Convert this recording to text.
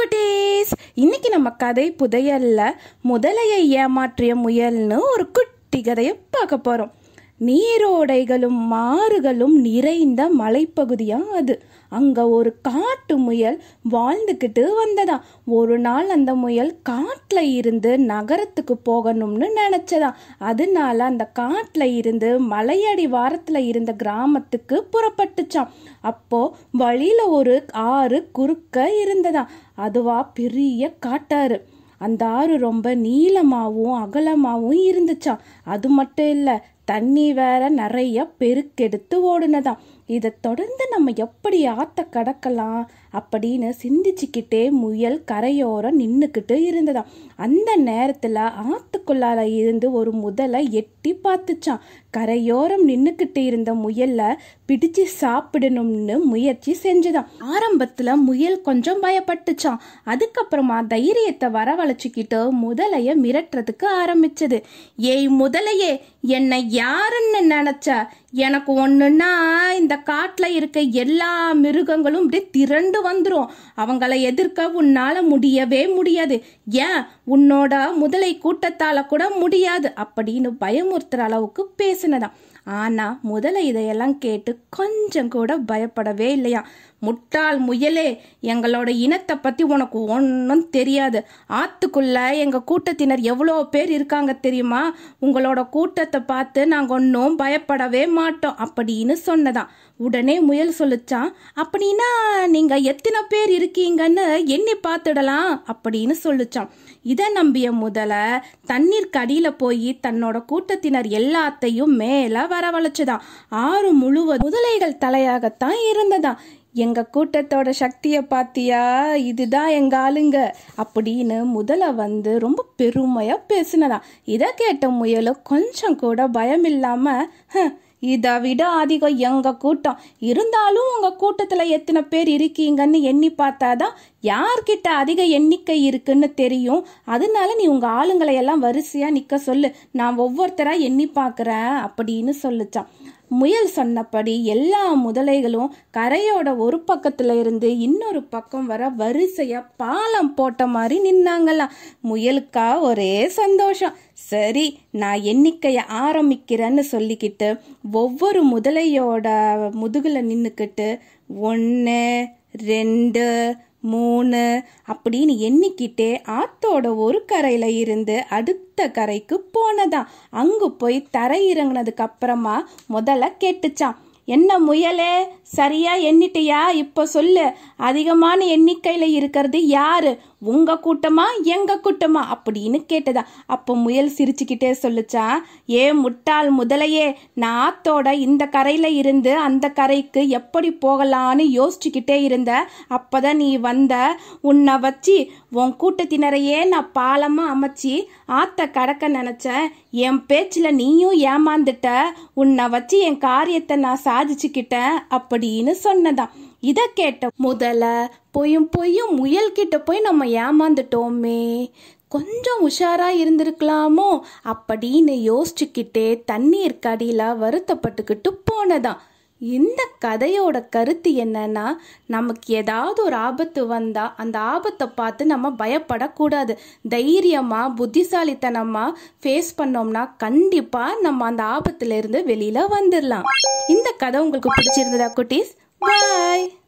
குட்டீஸ் இன்னைக்கு நம்ம கதை புதையல்ல முதலையை ஏமாற்றிய முயல்னு ஒரு குட்டி கதையை பார்க்க போறோம் நீரோடைகளும் மாறுகளும் நிறைந்த மலைப்பகுதியா அது அங்க ஒரு காட்டு முயல் வாழ்ந்துக்கிட்டு வந்ததாம் ஒரு நாள் அந்த முயல் காட்டுல இருந்து நகரத்துக்கு போகணும்னு நினைச்சதாம் அதனால அந்த காட்டுல இருந்து மலையடி வாரத்துல இருந்த கிராமத்துக்கு புறப்பட்டுச்சாம் அப்போ வழியில ஒரு ஆறு குறுக்க இருந்ததாம் அதுவா பெரிய காட்டாறு அந்த ஆறு ரொம்ப நீளமாகவும் அகலமாகவும் இருந்துச்சாம் அது மட்டும் இல்லை தண்ணி வேற நிறைய பெருக்கெடுத்து ஓடுனதாம் இதை தொடர்ந்து நம்ம எப்படி ஆத்த கடக்கலாம் அப்படின்னு சிந்திச்சுக்கிட்டே முயல் கரையோரம் நின்றுக்கிட்டு இருந்ததாம் அந்த நேரத்தில் ஆத்துக்குள்ளால இருந்து ஒரு முதலை எட்டி பார்த்துச்சான் கரையோரம் நின்றுக்கிட்டு இருந்த முயல்ல பிடிச்சு சாப்பிடணும்னு முயற்சி செஞ்சுதான் ஆரம்பத்துல முயல் கொஞ்சம் பயப்பட்டுச்சான் அதுக்கப்புறமா தைரியத்தை வரவழைச்சிக்கிட்டு முதலைய மிரட்டுறதுக்கு ஆரம்பிச்சது ஏய் முதலையே என்னை யாருன்னு நினைச்ச எனக்கு ஒண்ணுன்னா இந்த காட்டுல இருக்க எல்லா மிருகங்களும் அப்படியே திரண்டு வந்துரும் அவங்கள எதிர்க்க உன்னால முடியவே முடியாது ஏன் உன்னோட முதலை கூட்டத்தால கூட முடியாது அப்படின்னு பயமுறுத்துற அளவுக்கு பேசினதாம் ஆனா முதலை இதையெல்லாம் கேட்டு கொஞ்சம் கூட பயப்படவே இல்லையா முட்டாள் முயலே எங்களோட இனத்தை பத்தி உனக்கு ஒன்றும் தெரியாது ஆத்துக்குள்ள எங்க கூட்டத்தினர் எவ்வளோ பேர் இருக்காங்க தெரியுமா உங்களோட கூட்டத்தை பார்த்து நாங்க ஒன்றும் பயப்படவே மாட்டோம் அப்படின்னு சொன்னதாம் உடனே முயல் சொல்லுச்சான் அப்படின்னா நீங்க எத்தனை பேர் இருக்கீங்கன்னு எண்ணி பார்த்துடலாம் அப்படின்னு சொல்லுச்சான் இதை நம்பிய முதல தண்ணீர் கடியில போய் தன்னோட கூட்டத்தினர் எல்லாத்தையும் மேல வரவழைச்சுதான் ஆறு முழுவதும் முதலைகள் தலையாகத்தான் இருந்ததாம் எங்க கூட்டத்தோட சக்திய பாத்தியா இதுதான் எங்க ஆளுங்க அப்படின்னு முதல வந்து ரொம்ப பெருமையா பேசினதாம் இதை கேட்ட முயலு கொஞ்சம் கூட பயம் இல்லாம "ஹ், இதை விட அதிகம் எங்க கூட்டம் இருந்தாலும் உங்க கூட்டத்துல எத்தனை பேர் இருக்கீங்கன்னு எண்ணி பார்த்தாதான் யார்கிட்ட அதிக எண்ணிக்கை இருக்குன்னு தெரியும் அதனால நீ உங்க ஆளுங்களை எல்லாம் வரிசையா நிக்க சொல்லு நான் ஒவ்வொருத்தரா எண்ணி பார்க்கறேன் அப்படின்னு சொல்லுச்சான் முயல் சொன்னபடி எல்லா முதலைகளும் கரையோட ஒரு பக்கத்துல இருந்து இன்னொரு பக்கம் வர வரிசையா பாலம் போட்ட மாதிரி நின்னாங்களாம் முயலுக்கா ஒரே சந்தோஷம் சரி நான் எண்ணிக்கைய ஆரம்பிக்கிறேன்னு சொல்லிக்கிட்டு ஒவ்வொரு முதலையோட முதுகுல நின்னுக்கிட்டு ஒன்று ரெண்டு மூணு அப்படின்னு எண்ணிக்கிட்டே ஆத்தோட ஒரு கரையில இருந்து அடுத்த கரைக்கு போனதாம் அங்கு போய் தரை இறங்குனதுக்கு அப்புறமா முதல்ல கேட்டுச்சான் என்ன முயலே சரியா எண்ணிட்டியா இப்ப சொல்லு அதிகமான எண்ணிக்கையில இருக்கிறது யாரு உங்க கூட்டமா எங்க கூட்டமா அப்படின்னு கேட்டதா அப்போ முயல் சிரிச்சுக்கிட்டே சொல்லுச்சான் ஏ முட்டாள் முதலையே நான் ஆத்தோட இந்த கரையில இருந்து அந்த கரைக்கு எப்படி போகலான்னு யோசிச்சுக்கிட்டே இருந்த அப்பதான் நீ வந்த உன்னை வச்சு உன் கூட்டத்தினரையே நான் பாலமா அமைச்சு ஆத்த கடக்க நினைச்சேன் என் பேச்சுல நீயும் ஏமாந்துட்ட உன்னை வச்சு என் காரியத்தை நான் சாதிச்சுக்கிட்டேன் அப்படின்னு சொன்னதாம் இதை கேட்ட முதல்ல பொய்யும் பொய்யும் முயல்கிட்ட போய் நம்ம ஏமாந்துட்டோமே கொஞ்சம் உஷாரா இருந்திருக்கலாமோ அப்படின்னு யோசிச்சுக்கிட்டே தண்ணீர் கடியில வருத்தப்பட்டுக்கிட்டு போனதாம் இந்த கதையோட கருத்து என்னன்னா நமக்கு ஏதாவது ஒரு ஆபத்து வந்தா அந்த ஆபத்தை பார்த்து நம்ம பயப்படக்கூடாது தைரியமா புத்திசாலித்தனமா ஃபேஸ் பண்ணோம்னா கண்டிப்பா நம்ம அந்த ஆபத்துல இருந்து வெளியில வந்துடலாம் இந்த கதை உங்களுக்கு பிடிச்சிருந்ததா குட்டீஸ் பாய்